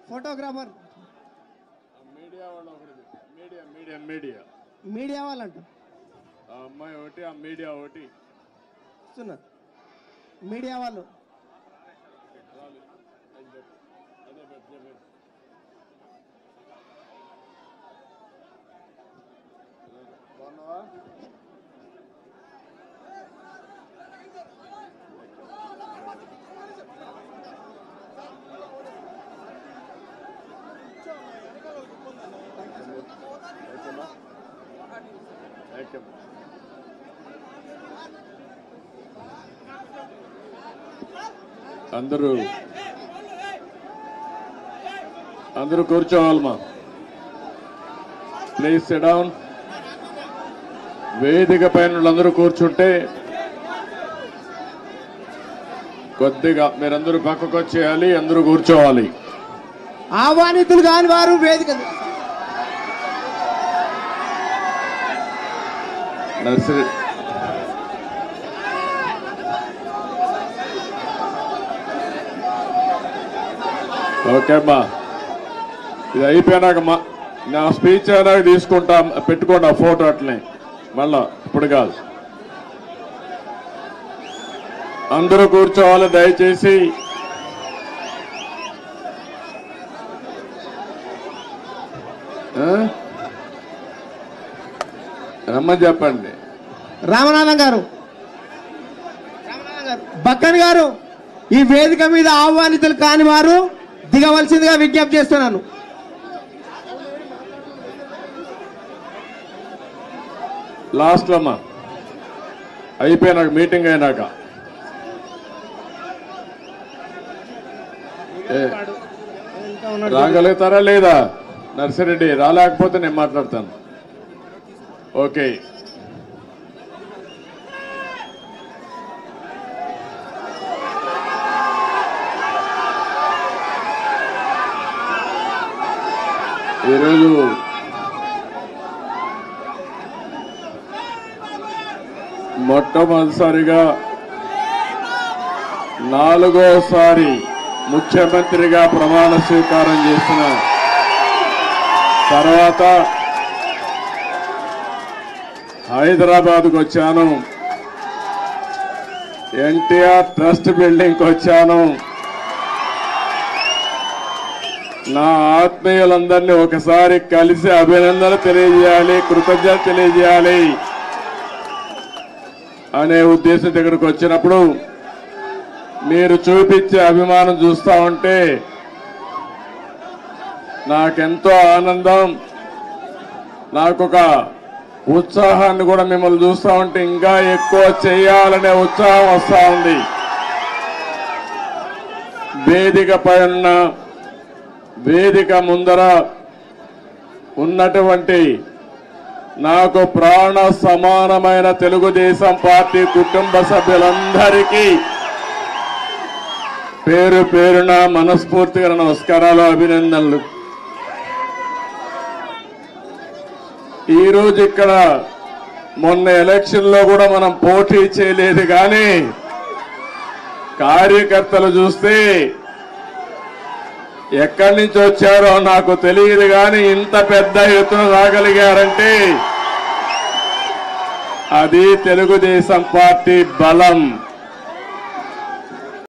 Photographer media వాళ్ళు ఒకటి media media media media వాళ్ళంట ఆ అమ్మాయి ఒకటి ఆ మీడియా ఒకటి వస్తున్నారు మీడియా వాళ్ళు అదే పెట్టు, పెట్టు. బాగున్నావా ఓకేనా ఓకే అందరూ అందరూ కూర్చోవాలమ్మా ప్లీజ్ సిట్ డౌన్ వేదిక పైన అందరూ కూర్చుంటే కొద్దిగా మీరందరూ పక్కకు వచ్చేయాలి అందరూ కూర్చోవాలి ఆహ్వానితులు కాని వారు వేదిక నర్సరీ ఓకే అమ్మా ఇది అయిపోయినాక మా నా స్పీచ్ అయినాక తీసుకుంటా పెట్టుకోండి ఆ ఫోటో అట్లనే మళ్ళా ఇప్పుడు కాదు అందరూ కూర్చోవాలి దయచేసి ఆ? రమ్మని చెప్పండి రామనాథం గారు రామనాథం గారు బక్కన్ గారు ఈ వేదిక మీద ఆహ్వానితులు కాని వారు దిగవలసిందిగా విజ్ఞప్తి చేస్తున్నాను లాస్ట్లో అమ్మా అయిపోయినాక మీటింగ్ అయినాక ఏ, రాగలుగుతారా లేదా నర్సిరెడ్డి రాలేకపోతే నేను మాట్లాడతాను ఓకే ఈరోజు మొట్టమొదటిసారిగా నాలుగోసారి ముఖ్యమంత్రిగా ప్రమాణ స్వీకారం చేసిన తర్వాత హైదరాబాద్కు వచ్చాను ఎన్టీఆర్ ట్రస్ట్ బిల్డింగ్కి వచ్చాను నా ఆత్మీయులందరినీ ఒకసారి కలిసి అభినందనలు తెలియజేయాలి కృతజ్ఞత తెలియజేయాలి అనే ఉద్దేశం ఇక్కడికి వచ్చినప్పుడు మీరు చూపించే అభిమానం చూస్తా ఉంటే నాకెంతో ఆనందం నాకొక ఉత్సాహాన్ని కూడా మిమ్మల్ని చూస్తా ఉంటే ఇంకా ఎక్కువ చేయాలనే ఉత్సాహం వస్తా ఉంది వేదిక పైన వేదిక ముందర ఉన్నటువంటి నాకు ప్రాణ సమానమైన తెలుగుదేశం పార్టీ కుటుంబ సభ్యులందరికీ పేరు పేరున మనస్ఫూర్తిగా నమస్కారాలు అభినందనలు ఈ రోజు ఇక్కడ మొన్న ఎలక్షన్ లో కూడా మనం పోటీ చేయలేదు కానీ కార్యకర్తలు చూస్తే ఎక్కడి నుంచి వచ్చారో నాకు తెలియదు కానీ ఇంత పెద్ద ఎత్తున రాగలిగారంటే అది తెలుగుదేశం పార్టీ బలం